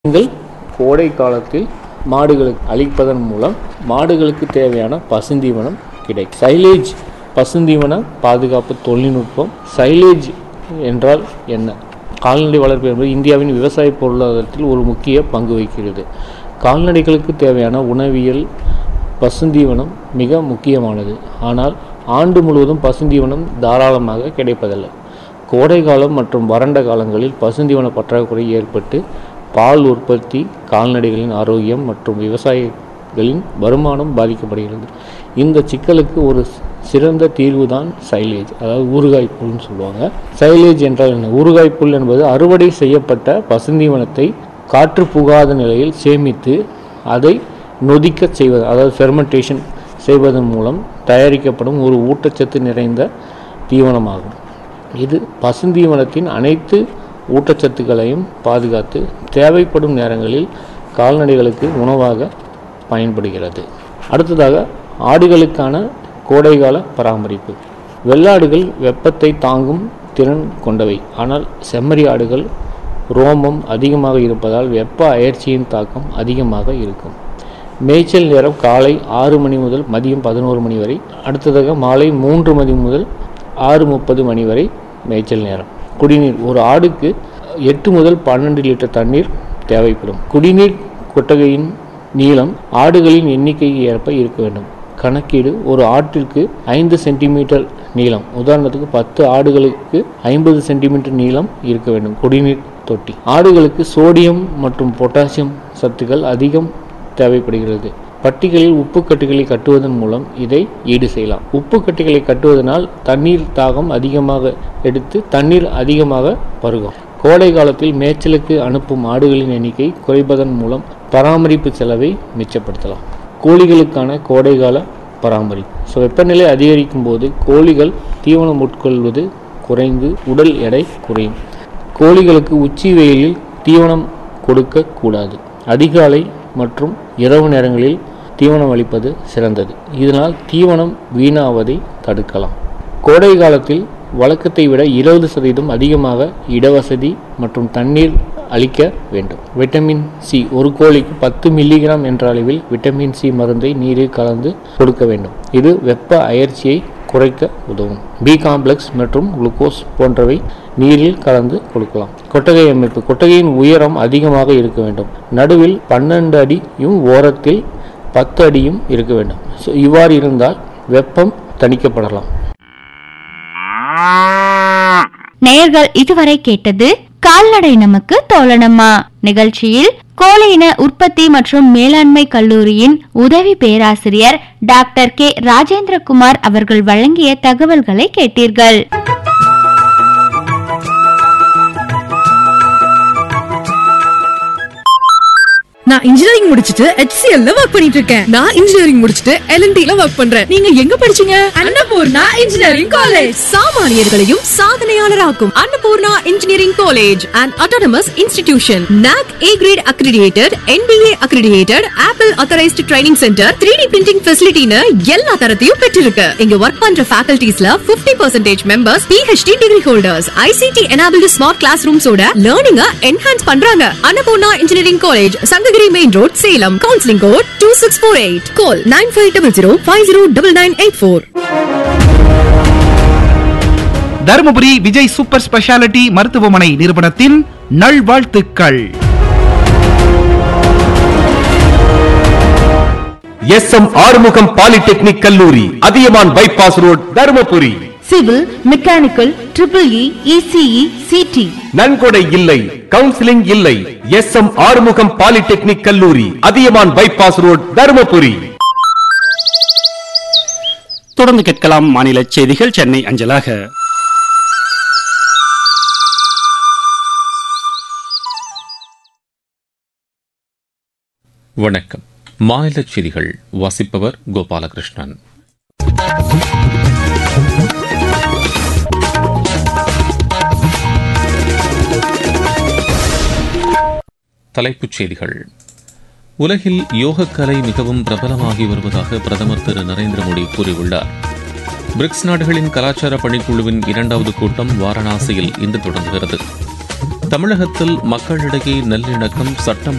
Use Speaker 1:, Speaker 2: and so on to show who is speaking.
Speaker 1: நீங்கள் கோடை காலத்தில் மாடுகளுக்கு அளிப்பதன் மூலம் மாடுகளுக்கு தேவையான பசுந்தீவனம் கிடைக்கும் சைலேஜ் பசுந்தீவன பாதுகாப்பு தொழில்நுட்பம் சைலேஜ் என்றால் என்ன கால்நடை வளர்ப்பு என்பது இந்தியாவின் விவசாய பொருளாதாரத்தில் ஒரு முக்கிய பங்கு வகிக்கிறது கால்நடைகளுக்கு தேவையான உணவியல் பசுந்தீவனம் மிக முக்கியமானது ஆனால் ஆண்டு முழுவதும் பசுந்தீவனம் தாராளமாக கிடைப்பதில்லை கோடை காலம் மற்றும் வறண்ட காலங்களில் பசுந்தீவன பற்றாக்குறை ஏற்பட்டு பால் உற்பத்தி கால்நடைகளின் ஆரோக்கியம் மற்றும் விவசாயிகளின் வருமானம் பாதிக்கப்படுகிறது இந்த சிக்கலுக்கு ஒரு சிறந்த தீர்வு தான் சைலேஜ் அதாவது ஊறுகாய் புல்னு சொல்லுவாங்க சைலேஜ் என்றால் என்ன ஊறுகாய் புல் என்பது அறுவடை செய்யப்பட்ட பசுந்தீவனத்தை காற்று புகாத நிலையில் சேமித்து அதை நொதிக்கச் செய்வது அதாவது ஃபெர்மெண்டேஷன் செய்வதன் மூலம் தயாரிக்கப்படும் ஒரு ஊட்டச்சத்து நிறைந்த தீவனமாகும் இது பசுந்தீவனத்தின் அனைத்து ஊட்டச்சத்துக்களையும் பாதுகாத்து தேவைப்படும் நேரங்களில் கால்நடைகளுக்கு உணவாக பயன்படுகிறது அடுத்ததாக ஆடுகளுக்கான கோடைகால பராமரிப்பு வெள்ளாடுகள் வெப்பத்தை தாங்கும் திறன் கொண்டவை ஆனால் செம்மறி ஆடுகள் ரோமம் அதிகமாக இருப்பதால் வெப்ப அயற்சியின் தாக்கம் அதிகமாக இருக்கும் மேய்ச்சல் நேரம் காலை ஆறு மணி முதல் மதியம் பதினோரு மணி வரை அடுத்ததாக மாலை மூன்று மணி முதல் ஆறு முப்பது மணி வரை மேய்ச்சல் நேரம் குடிநீர் ஒரு ஆடுக்கு எட்டு முதல் பன்னெண்டு லிட்டர் தண்ணீர் தேவைப்படும் குடிநீர் கொட்டகையின் நீளம் ஆடுகளின் எண்ணிக்கைக்கு ஏற்ப இருக்க வேண்டும் கணக்கீடு ஒரு ஆட்டிற்கு ஐந்து சென்டிமீட்டர் நீளம் உதாரணத்துக்கு பத்து ஆடுகளுக்கு ஐம்பது சென்டிமீட்டர் நீளம் இருக்க வேண்டும் குடிநீர் தொட்டி ஆடுகளுக்கு சோடியம் மற்றும் பொட்டாசியம் சத்துக்கள் அதிகம் தேவைப்படுகிறது பட்டிகளில் உப்பு கட்டிகளை கட்டுவதன் மூலம் இதை ஈடு செய்யலாம் உப்பு கட்டிகளை கட்டுவதனால் தண்ணீர் தாகம் அதிகமாக எடுத்து தண்ணீர் அதிகமாக பருகும் கோடை காலத்தில் மேய்ச்சலுக்கு அனுப்பும் ஆடுகளின் எண்ணிக்கை குறைப்பதன் மூலம் பராமரிப்பு செலவை மிச்சப்படுத்தலாம் கோழிகளுக்கான கோடைகால பராமரிப்பு ஸோ வெப்பநிலை அதிகரிக்கும் போது கோழிகள் தீவனம் உட்கொள்வது குறைந்து உடல் எடை குறையும் கோழிகளுக்கு உச்சி வெயிலில் தீவனம் கொடுக்க கூடாது அதிகாலை மற்றும் இரவு நேரங்களில் தீவனம் அளிப்பது சிறந்தது இதனால் தீவனம் வீணாவதை தடுக்கலாம் கோடை காலத்தில் வழக்கத்தை விட இருபது சதவீதம் அதிகமாக இடவசதி மற்றும் தண்ணீர் அளிக்க வேண்டும் விட்டமின் சி ஒரு கோழிக்கு பத்து மில்லிகிராம் என்ற அளவில் விட்டமின் சி மருந்தை நீரில் கலந்து கொடுக்க வேண்டும் இது வெப்ப அயற்சியை குறைக்க உதவும் பி காம்ப்ளெக்ஸ் மற்றும் குளுக்கோஸ் போன்றவை நீரில் கலந்து கொடுக்கலாம் கொட்டகை அமைப்பு கொட்டகையின் உயரம் அதிகமாக இருக்க வேண்டும் நடுவில் பன்னெண்டு அடியும் ஓரத்தில் பத்து அடியும் இருக்க வேண்டும் ஸோ இவ்வாறு இருந்தால் வெப்பம் தணிக்கப்படலாம்
Speaker 2: நேயர்கள் இதுவரை கேட்டது கால்நடை நமக்கு தோழனம்மா நிகழ்ச்சியில் கோழையின உற்பத்தி மற்றும் மேலாண்மை கல்லூரியின் உதவி பேராசிரியர் டாக்டர் கே ராஜேந்திரகுமார் அவர்கள் வழங்கிய தகவல்களை கேட்டீர்கள்
Speaker 3: நான் இன்ஜினியரிங் முடிச்சிட்டு HCL ல ஒர்க் பண்ணிட்டு இருக்கேன் நான் இன்ஜினியரிங் முடிச்சிட்டு LNT ல ஒர்க் பண்றேன் நீங்க எங்க படிச்சீங்க அன்னபூர்ணா இன்ஜினியரிங் காலேஜ் சாமானியர்களையும் சாதனையாளராக்கும் Annapoorna engineering college and autonomous institution NAC A grade accredited NBA accredited Apple authorized training centre 3D printing ஃபெசிலிட்டின்னு எல்லா தரத்தையும் பெற்றிருக்கு இங்க ஒர்க் பண்ற ஃபேக்கல்டிஸ்ல 50% percentage members PhD degree holders ICT enabled smart class ரூம்ஸோட லேர்னிங்க என்ஹான்ஸ் பண்றாங்க Annapoorna engineering college Sankagiri main road Salem counselling code two six four eight call nine five double zero five zero double nine eight four
Speaker 4: Dharmapuri Vijay super speciality மருத்துவமனை நிறுவனத்தின் நல்வாழ்த்துக்கள்
Speaker 5: S M Arumugam polytechnic கல்லூரி Athiyaman bypass road Dharmapuri
Speaker 6: civil mechanical triple E ECE CT
Speaker 5: நன்கொடை இல்லை counselling இல்லை S M Arumugam polytechnic கல்லூரி Athiyaman bypass road Dharmapuri
Speaker 7: தொடர்ந்து கேட்கலாம் மாநில செய்திகள் சென்னை அஞ்சலாக
Speaker 8: வணக்கம் மாநில செய்திகள் வாசிப்பவர் கோபாலகிருஷ்ணன் தலைப்புச் செய்திகள் உலகில் யோகக்கலை மிகவும் பிரபலமாகி வருவதாக பிரதமர் திரு நரேந்திர மோடி கூறியுள்ளார் பிரிக்ஸ் நாடுகளின் கலாச்சார பணிக்குழுவின் இரண்டாவது கூட்டம் வாரணாசியில் இன்று தொடங்குகிறது தமிழகத்தில் மக்களிடையே நல்லிணக்கம் சட்டம்